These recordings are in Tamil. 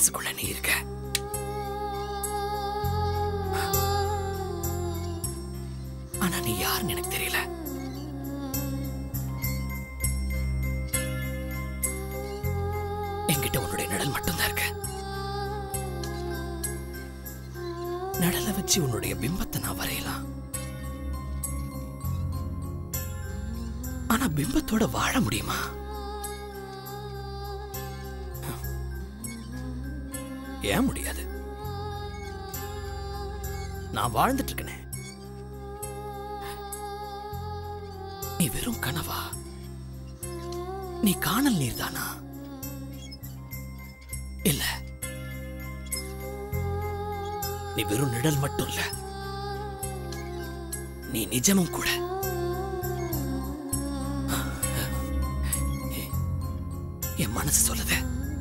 மனசுக்குள்ள நீ இருக்க ஆனா நீ யாருன்னு எனக்கு தெரியல என்கிட்ட உன்னுடைய நிழல் மட்டும்தான் இருக்கு நிழலை வச்சு உன்னுடைய பிம்பத்தை நான் வரையலாம் ஆனா பிம்பத்தோட வாழ முடியுமா ஏன் முடியாது நான் வாழ்ந்துட்டு இருக்கனே நீ வெறும் கனவா நீ காணல் நீர் தானா இல்ல நீ வெறும் நிழல் மட்டும் இல்ல நீ நிஜமும் கூட என் மனசு சொல்லுது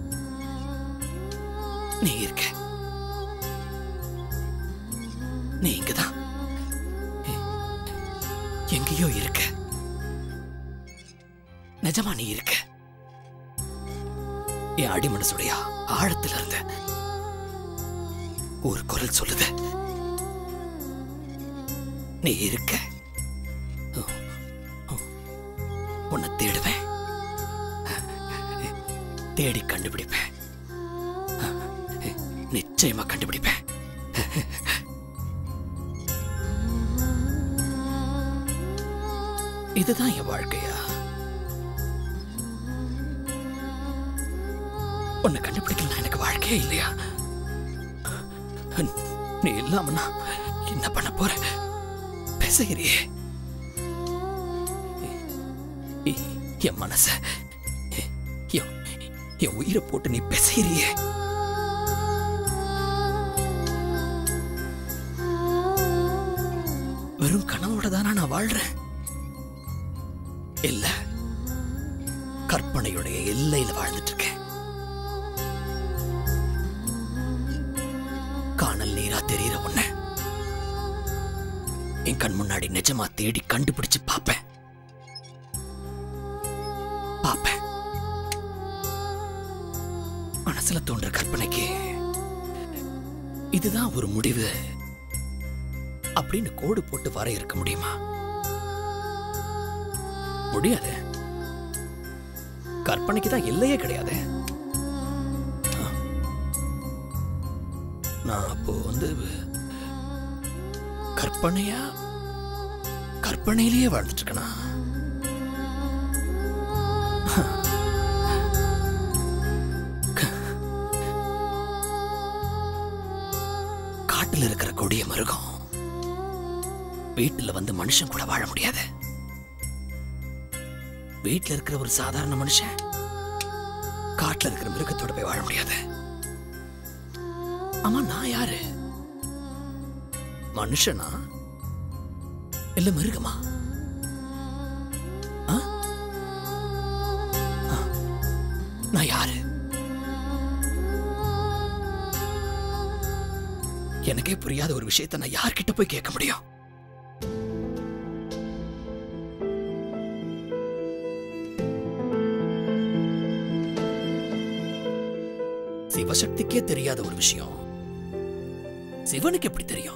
நீ இருக்க நீ இங்கதான் எங்கேயோ இருக்க நிஜமா நீ இருக்க என் அடிமனசுடைய ஆழத்துல இருந்த ஒரு குரல் சொல்லுது நீ இருக்க உன்னை தேடுவேன் தேடி கண்டுபிடிப்பேன் நிச்சயமா கண்டுபிடிப்பேன் இதுதான் என் வாழ்க்கையா உன்னை கண்டுபிடிக்கலாம் எனக்கு வாழ்க்கையே இல்லையா நீ இல்லாம நான் என்ன பண்ண போற பேசுகிறியே எ- என் மனச எ- என் என் உயிரை போட்டு நீ பேசுகிறியே வெறும் கனவோட தானா நான் வாழ்றேன் இல்ல கற்பனையுடைய எல்லையில வாழ்ந்துட்டு இருக்கேன் காணல் நீரா தெரியற உன்ன என் கண் முன்னாடி நிஜமா தேடி கண்டுபிடிச்சு பாப்பேன் பாப்பேன் மனசுல தோன்ற கற்பனைக்கு இதுதான் ஒரு முடிவு அப்படின்னு கோடு போட்டு வரையறுக்க முடியுமா முடியாது கற்பனைக்கு தான் எல்லையே கிடையாது ஆ. நான் அப்போ வந்து கற்பனையா கற்பனையிலேயே வாழ்ந்துட்டு இருக்கனா காட்டுல இருக்கிற கொடிய மிருகம் வீட்டுல வந்து மனுஷன் கூட வாழ முடியாது வீட்டுல இருக்கிற ஒரு சாதாரண மனுஷன் காட்டுல இருக்கிற மிருகத்தோட போய் வாழ முடியாது ஆமா நான் யாரு மனுஷனா இல்ல மிருகமா ஆ? ஆ. நான் யாரு எனக்கே புரியாத ஒரு விஷயத்தை நான் யார்கிட்ட போய் கேட்க முடியும் சிவசக்திக்கே தெரியாத ஒரு விஷயம் சிவனுக்கு எப்படி தெரியும்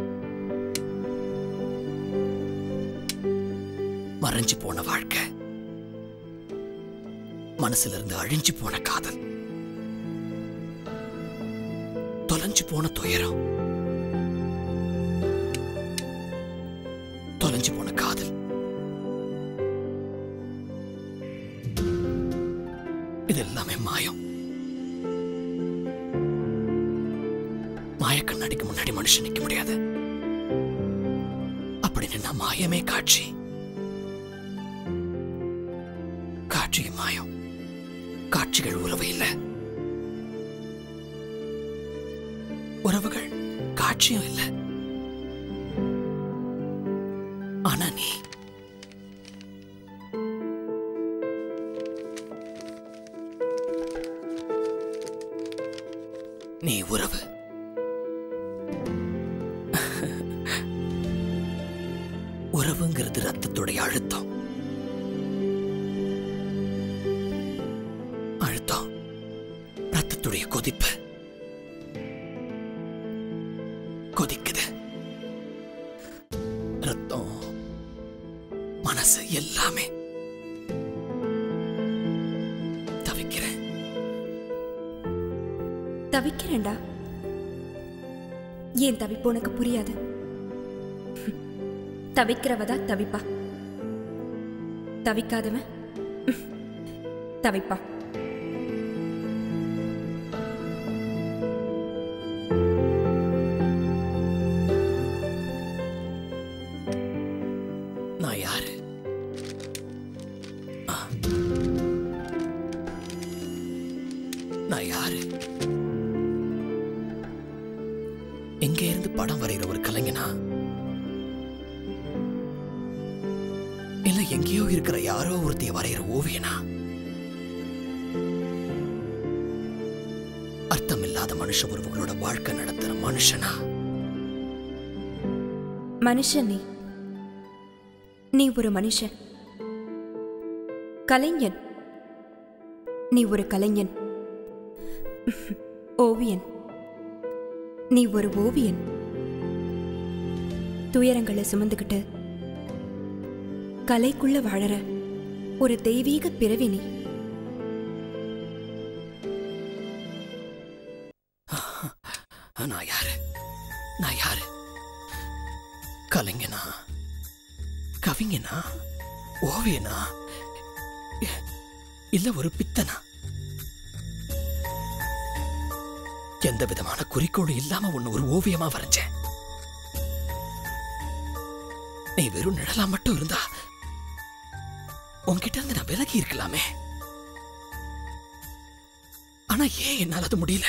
மறைஞ்சு போன வாழ்க்கை மனசுல இருந்து அழிஞ்சு போன காதல் தொலைஞ்சு போன துயரம் தொலைஞ்சு போன காதல் இது எல்லாமே மாயம் மாய கண்ணாடிக்கு முன்னாடி மனுஷன் நிக்க முடியாது அப்படி நின்னா மாயமே காட்சி காட்சியும் மாயம் காட்சிகள் உறவு இல்ல உறவுகள் காட்சியும் இல்ல ஆனா நீ நீ உறவு உறவுங்கிறது ரத்தத்துடைய அழுத்தம் அழுத்தம் ரத்தத்துடைய கொதிப்பு மனசு எல்லாமே தவிக்கிறேன் தவிக்கிறேன்டா ஏன் தவிப்பு உனக்கு புரியாது தவிக்கிறவதா தவிப்பா தவிக்காதவன் தவிப்பா நான் யாரு ஆ. நான் யாரு எங்க இருந்து படம் வரைகிற ஒரு கலைஞனா இல்ல எங்கேயோ இருக்கிற யாரோ ஒருத்தைய வரைகிற ஓவியனா அர்த்தமில்லாத மனுஷ உறவுகளோட வாழ்க்கை நடத்துற மனுஷனா மனுஷன் நீ நீ ஒரு மனுஷன் கலைஞன் நீ ஒரு கலைஞன் ஓவியன் நீ ஒரு ஓவியன் துயரங்களை சுமந்துக்கிட்டு கலைக்குள்ள வாழற ஒரு தெய்வீக பிறவி நீ நான் யாரு நான் யாரு கலைஞனா கவிஞனா ஓவியனா இ- இல்ல ஒரு பித்தனா எந்த விதமான குறிக்கோளும் இல்லாம ஒன்னு ஒரு ஓவியமா வரைஞ்சேன் நீ வெறும் நிழலா மட்டும் இருந்தா உன்கிட்ட இருந்து நான் விலகி இருக்கலாமே ஆனா ஏன் என்னால அது முடியல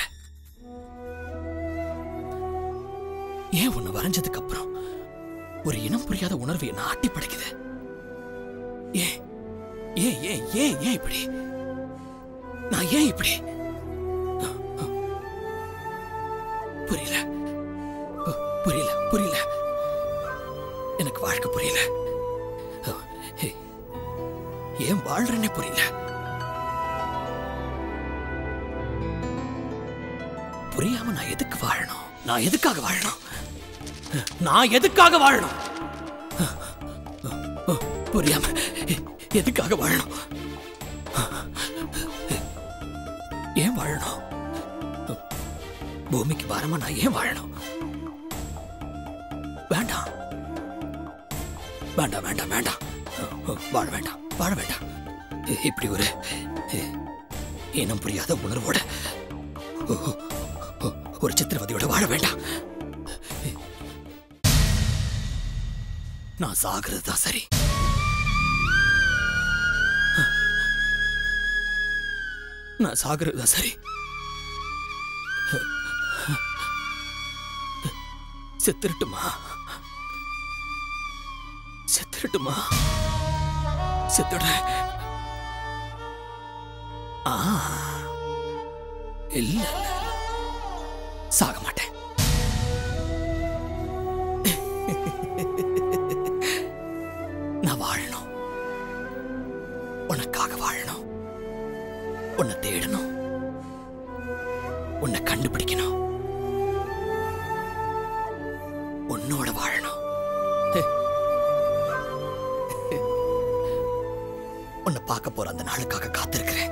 ஏன் உன்னை வரைஞ்சதுக்கு அப்புறம் ஒரு இனம் புரியாத உணர்வு என்ன ஆட்டி படைக்குது ஏன் ஏன் ஏன் ஏன் ஏன் இப்படி நான் ஏன் இப்படி புரியல பு- புரியல புரியல எனக்கு வாழ்க்கை புரியல ஹே, ஏன் வாழ்றேன்னே புரியல புரியாம நான் எதுக்கு வாழணும் நான் எதுக்காக வாழணும் நான் எதுக்காக வாழணும் புரியாம எ- எதுக்காக வாழணும் ஏன் வாழணும் பூமிக்கு பாரமா நான் ஏன் வாழணும் வேண்டாம் வேண்டாம் வேண்டாம் வேண்டாம் வாழ வேண்டாம் வாழ வேண்டாம் இப்படி ஒரு இனம் புரியாத உணர்வோட ஒரு சித்திரவதையோட வாழ வேண்டாம் நான் சாகிறது தான் சரி நான் சாகிறது தான் சரி செத்துருட்டுமா செத்துருட்டுமா செத்துட ஆ இல்ல இல்ல இல்ல. சாக மாட்டேன் நான் வாழணும் உனக்காக வாழணும் உன்னை தேடணும் உன்னை கண்டுபிடிக்கணும் உன்னோட வாழணும் உன்னை பார்க்க போற அந்த நாளுக்காக காத்திருக்கிறேன்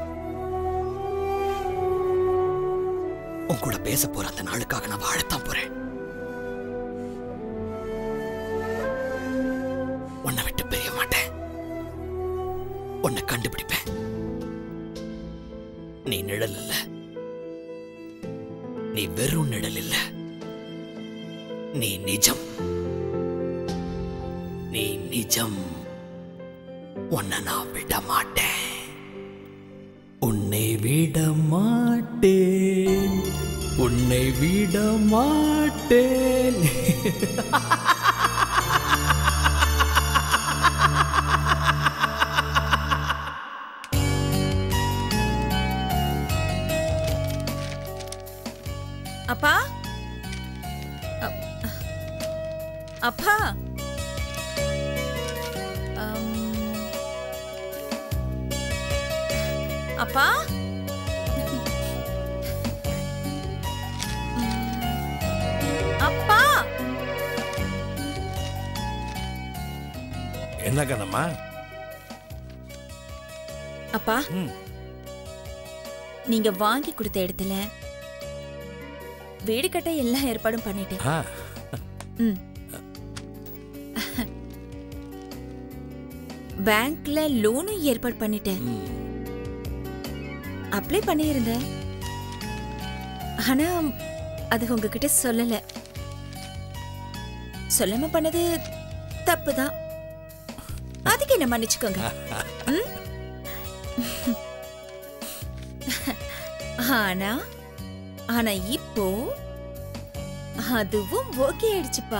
உன் கூட பேச போற அந்த நாளுக்காக நான் வாழத்தான் போறேன் உன்னை விட்டு பிரிய மாட்டேன் உன்னை கண்டுபிடிப்பேன் நீ நிழல் இல்ல நீ வெறும் நிழல் இல்ல நீ நிஜம் நீ நிஜம் உன்னை நான் விட மாட்டேன் உன்னை விட மாட்டேன் உன்னை விட மாட்டேன் அப்பா அ- அப்பா அம், அப்பா அப்பா என்ன கண்ணம்மா அப்பா ம். நீங்க வாங்கி கொடுத்த இடத்துல வீடு கட்ட எல்லா ஏற்பாடும் பண்ணிட்டேன் ஆ ம். பேங்க்ல லோனும் ஏற்பாடு பண்ணிட்டேன் ம். அப்ளை பண்ணியிருந்தேன் ஆனா அது உங்ககிட்ட சொல்லல சொல்லாம பண்ணது தப்புதான் அதுக்கு என்ன மன்னிச்சுக்கோங்க ம்? ஆனா ஆனா இப்போ அதுவும் ஓகே ஆயிடுச்சுப்பா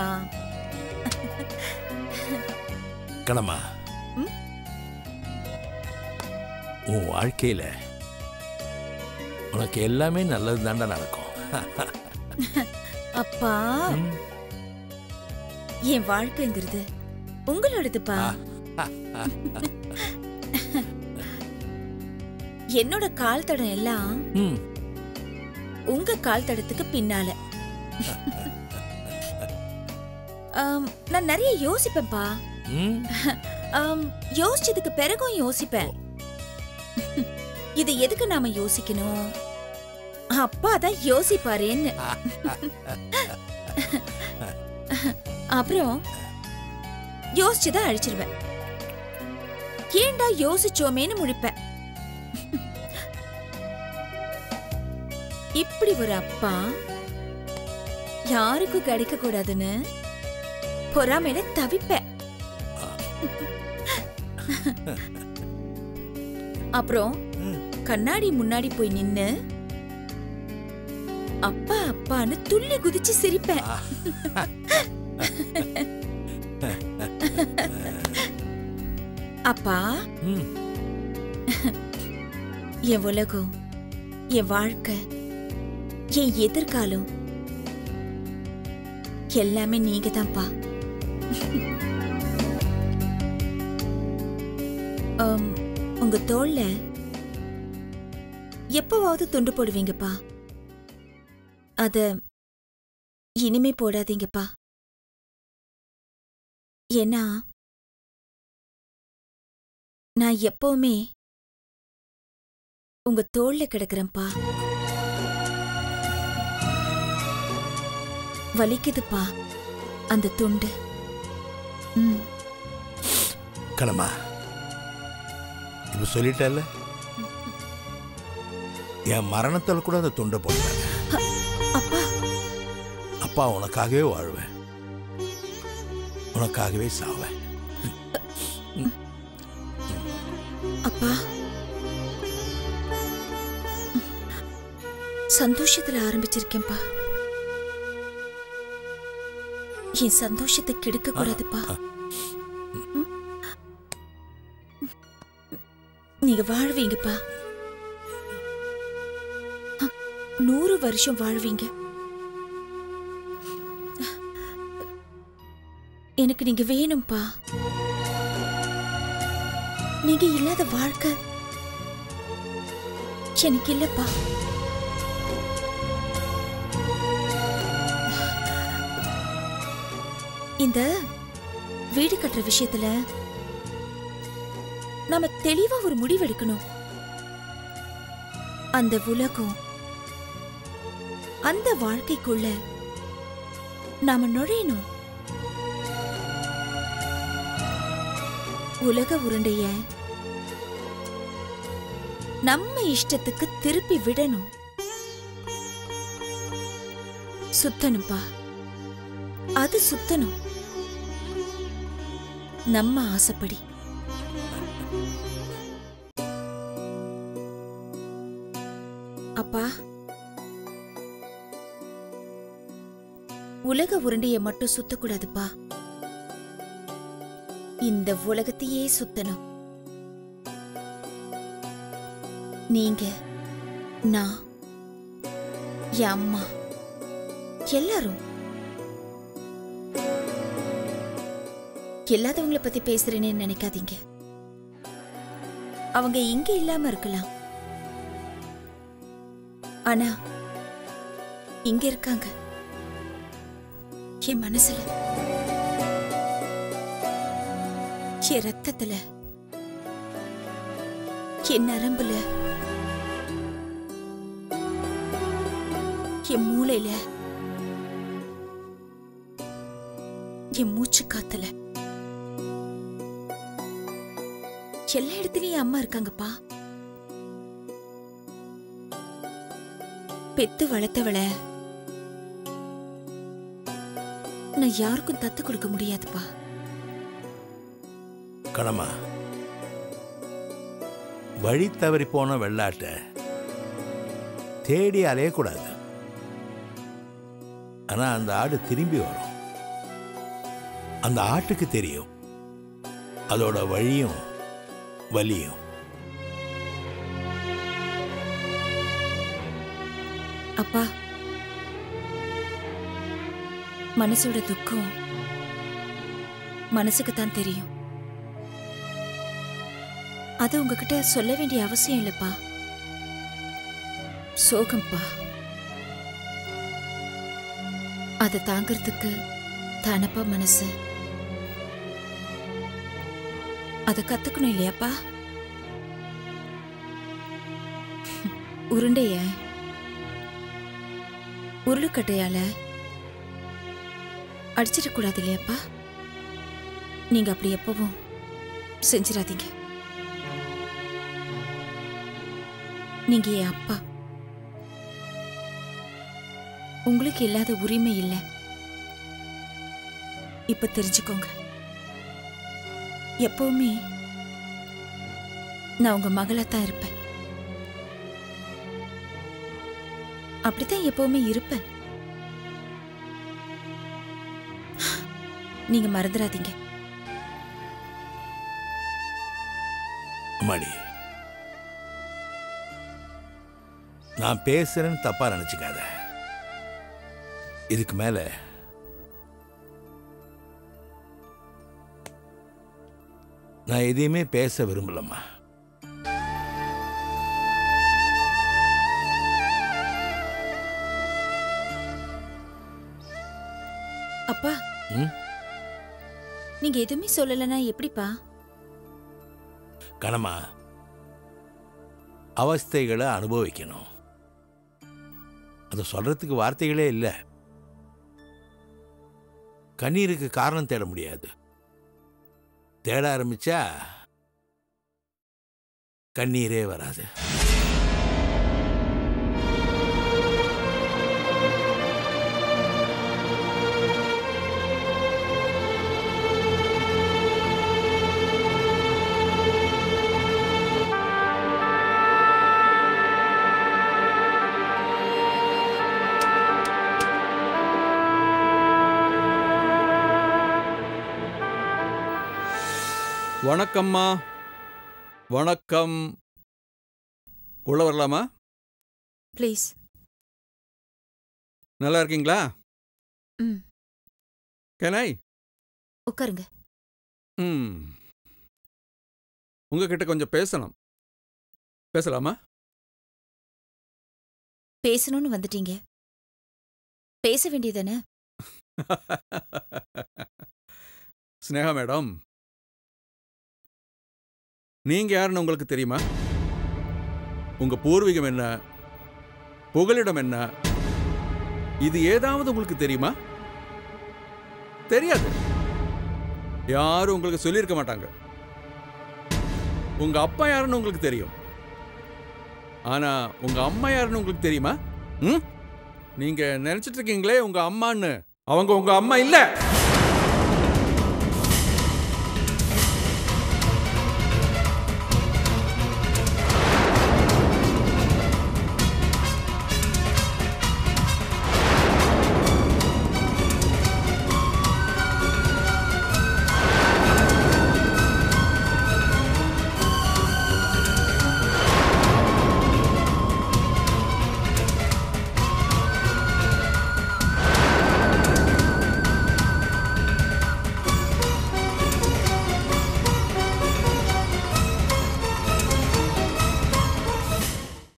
கண்ணம்மா ம்? உன் வாழ்க்கையில உனக்கு எல்லாமே நல்லது தாண்டா நடக்கும் அப்பா ம். என் வாழ்க்கைங்கிறது உங்களோடதுப்பா என்னோட கால் தடம் எல்லாம் ம். உங்க கால் தடத்துக்கு பின்னால ஆம், நான் நிறைய யோசிப்பேன்ப்பா ம். ஆம், யோசிச்சதுக்கு பிறகும் யோசிப்பேன் இது எதுக்கு நாம யோசிக்கணும் அப்பா தான் யோசிப்பாரேன்னு அப்புறம் யோசிச்சுதான் அழிச்சிருவேன் ஏன்டா யோசிச்சோமேன்னு முழிப்பேன் இப்படி ஒரு அப்பா யாருக்கும் கிடைக்க கூடாதுன்னு பொறாமையில தவிப்பேன் அப்புறம் கண்ணாடி முன்னாடி போய் நின்னு அப்பா அப்பான்னு துள்ளி குதிச்சு சிரிப்பேன் அப்பா ம். என் உலகம் என் வாழ்க்கை என் எதிர்காலம் எல்லாமே நீங்க தான்ப்பா ஆம், உங்க தோல்ல எப்பவாவது துண்டு போடுவீங்கப்பா அத இனிமே போடாதீங்கப்பா ஏன்னா நான் எப்பவுமே உங்க தோல்ல கிடக்குறேன்ப்பா வலிக்குதுப்பா அந்த துண்டு ம் கண்ணம்மா இப்ப சொல்லிட்டல என் மரணத்தில் கூட அந்த துண்டை போடுவேன் அப்பா அப்பா உனக்காகவே வாழ்வேன் உனக்காகவே சாவேன் அப்பா சந்தோஷத்துல ஆரம்பிச்சிருக்கேன்ப்பா என் சந்தோஷத்தை கெடுக்க கூடாதுப்பா ம்? நீங்க வாழ்வீங்கப்பா அ, நூறு வருஷம் வாழ்வீங்க எனக்கு நீங்க வேணும்பா நீங்க இல்லாத வாழ்க்கை எனக்கு இல்லப்பா இந்த வீடு கட்டுற விஷயத்துல நாம தெளிவா ஒரு முடிவெடுக்கணும் அந்த உலகம் அந்த வாழ்க்கைக்குள்ள நாம நுழையணும் உலக உருண்டைய நம்ம இஷ்டத்துக்கு திருப்பி விடணும் சுத்தணும்பா அது சுத்தணும் நம்ம ஆசைப்படி அப்பா உலக உருண்டைய மட்டும் சுத்தக்கூடாதுப்பா இந்த உலகத்தையே சுத்தணும் நீங்க நான் என் அம்மா எல்லாரும் இல்லாதவங்கள பத்தி பேசுறேன்னு நினைக்காதீங்க அவங்க இங்க இல்லாம இருக்கலாம் ஆனா இங்க இருக்காங்க என் மனசுல என் ரத்தத்துல என் நரம்புல என் மூளையில என் மூச்சு காத்துல எல்லா இடத்துலயும் அம்மா இருக்காங்கப்பா பெத்து வளர்த்தவள நான் யாருக்கும் தத்து கொடுக்க முடியாதுப்பா கணமா வழி தவறி போன வெள்ளாட்டை தேடி அலையக்கூடாது ஆனா அந்த ஆடு திரும்பி வரும் அந்த ஆட்டுக்கு தெரியும் அதோட வழியும் வலியும் அப்பா மனசோட துக்கம் மனசுக்கு தான் தெரியும் அது உங்ககிட்ட சொல்ல வேண்டிய அவசியம் இல்லப்பா சோகம்பா அதை தாங்கிறதுக்கு தானப்பா மனசு அதை கத்துக்கணும் இல்லையாப்பா உருண்டைய உருளுக்கட்டையால அடிச்சிடக்கூடாது இல்லையாப்பா நீங்க அப்படி எப்பவும் செஞ்சிடாதீங்க நீங்க என் அப்பா உங்களுக்கு இல்லாத உரிமை இல்லை இப்ப தெரிஞ்சுக்கோங்க எப்பவுமே நான் உங்க மகளா தான் இருப்பேன் அப்படித்தான் எப்பவுமே இருப்பேன் நீங்க மறந்துடாதீங்க மணி நான் பேசுறேன்னு தப்பா நினைச்சுக்காத இதுக்கு மேல நான் எதையுமே பேச விரும்பலம்மா அப்பா ம்? நீங்க எதுவுமே சொல்லலைன்னா எப்படிப்பா கணமா அவஸ்தைகளை அனுபவிக்கணும் அதை சொல்றதுக்கு வார்த்தைகளே இல்லை கண்ணீருக்கு காரணம் தேட முடியாது தேட ஆரம்பிச்சா கண்ணீரே வராது வணக்கம்மா வணக்கம் உள்ள வரலாமா ப்ளீஸ் நல்லா இருக்கீங்களா ம் கேனாய் உட்காருங்க ம் உங்ககிட்ட கொஞ்சம் பேசணும் பேசலாமா பேசணும்னு வந்துட்டீங்க பேச வேண்டியதானே ஸ்னேகா மேடம் நீங்க யாருன்னு உங்களுக்கு தெரியுமா உங்க பூர்வீகம் என்ன புகலிடம் என்ன இது ஏதாவது உங்களுக்கு தெரியுமா தெரியாது யாரும் உங்களுக்கு சொல்லியிருக்க மாட்டாங்க உங்க அப்பா யாருன்னு உங்களுக்கு தெரியும் ஆனா உங்க அம்மா யாருன்னு உங்களுக்கு தெரியுமா ம் நீங்க நினைச்சிட்டு இருக்கீங்களே உங்க அம்மான்னு அவங்க உங்க அம்மா இல்ல